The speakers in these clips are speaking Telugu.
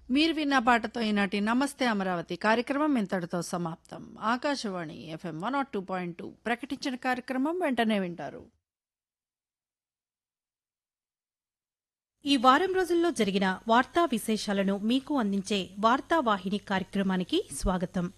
మీరు విన్న పాటతో ఈనాటి నమస్తే అమరావతి కార్యక్రమం ఇంతటితో సమాప్తం Akashvani FM one nought two point two ప్రకటించిన కార్యక్రమం వెంటనే వింటారు ఈ వారం రోజుల్లో జరిగిన వార్తా విశేషాలను మీకు అందించే వార్తావాహిని కార్యక్రమానికి స్వాగతం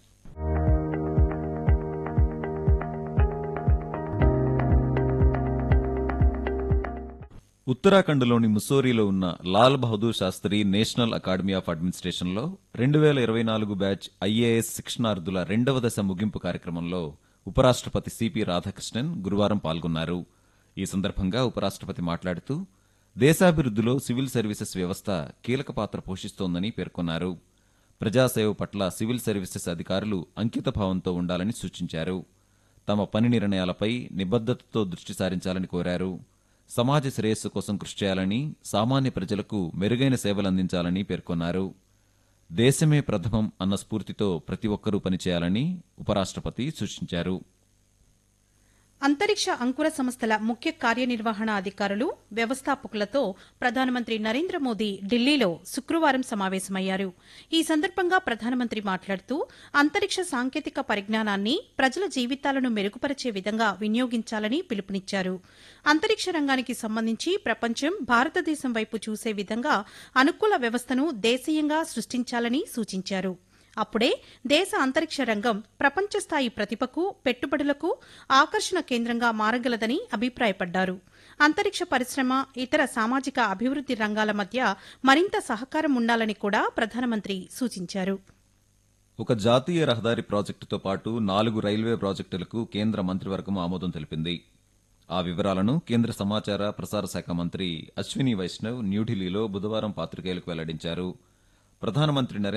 ఉత్తరాఖండ్లోని ముస్సోరీలో ఉన్న Lal Bahadur Shastri national academy of అడ్మినిస్ట్రేషన్లో రెండు వేల ఇరవై నాలుగు బ్యాచ్ ఐఏఎస్ శిక్షణార్థుల రెండవ దశ ముగింపు కార్యక్రమంలో ఉపరాష్ట్రపతి సిపి రాధాకృష్ణన్ గురువారం పాల్గొన్నారు ఈ సందర్భంగా ఉపరాష్ట్రపతి మాట్లాడుతూ దేశాభివృద్ధిలో సివిల్ సర్వీసెస్ వ్యవస్థ కీలక పాత్ర పోషిస్తోందని పేర్కొన్నారు ప్రజాసేవ పట్ల సివిల్ సర్వీసెస్ అధికారులు అంకితభావంతో ఉండాలని సూచించారు తమ పని నిర్ణయాలపై నిబద్దతతో దృష్టి సారించాలని కోరారు సమాజ శ్రేయస్సు కోసం కృషి చేయాలని సామాన్య ప్రజలకు మెరుగైన సేవలు అందించాలని పేర్కొన్నారు దేశమే ప్రథమం అన్న స్ఫూర్తితో ప్రతి ఒక్కరూ పనిచేయాలని ఉపరాష్ట్రపతి సూచించారు అంతరిక్ష అంకుర సంస్థల ముఖ్య కార్యనిర్వహణ అధికారులు వ్యవస్థాపకులతో ప్రధానమంత్రి నరేంద్ర మోదీ ఢిల్లీలో శుక్రవారం సమావేశమయ్యారు ఈ సందర్భంగా ప్రధానమంత్రి మాట్లాడుతూ అంతరిక్ష సాంకేతిక పరిజ్ఞానాన్ని ప్రజల జీవితాలను మెరుగుపరిచే విధంగా వినియోగించాలని పిలుపునిచ్చారు అంతరిక్ష రంగానికి సంబంధించి ప్రపంచం భారతదేశం వైపు చూసే విధంగా అనుకూల వ్యవస్థను దేశీయంగా సృష్టించాలని సూచించారు అప్పుడే దేశ అంతరిక్ష రంగం ప్రపంచ స్థాయి ప్రతిభకు పెట్టుబడులకు ఆకర్షణ కేంద్రంగా మారగలదని అభిప్రాయపడ్డారు అంతరిక్ష పరిశ్రమ ఇతర సామాజిక అభివృద్ది రంగాల మధ్య మరింత సహకారం ఉండాలని కూడా ప్రధానమంత్రి సూచించారు ఒక జాతీయ రహదారి ప్రాజెక్టుతో పాటు నాలుగు రైల్వే ప్రాజెక్టులకు కేంద్ర మంత్రివర్గం ఆమోదం తెలిపింది ఆ వివరాలను కేంద్ర సమాచార ప్రసార శాఖ మంత్రి అశ్విని వైష్ణవ్ న్యూఢిల్లీలో బుధవారం పాత్రికేయులకు వెల్లడించారు ప్రధానమంత్రి నరేంద్ర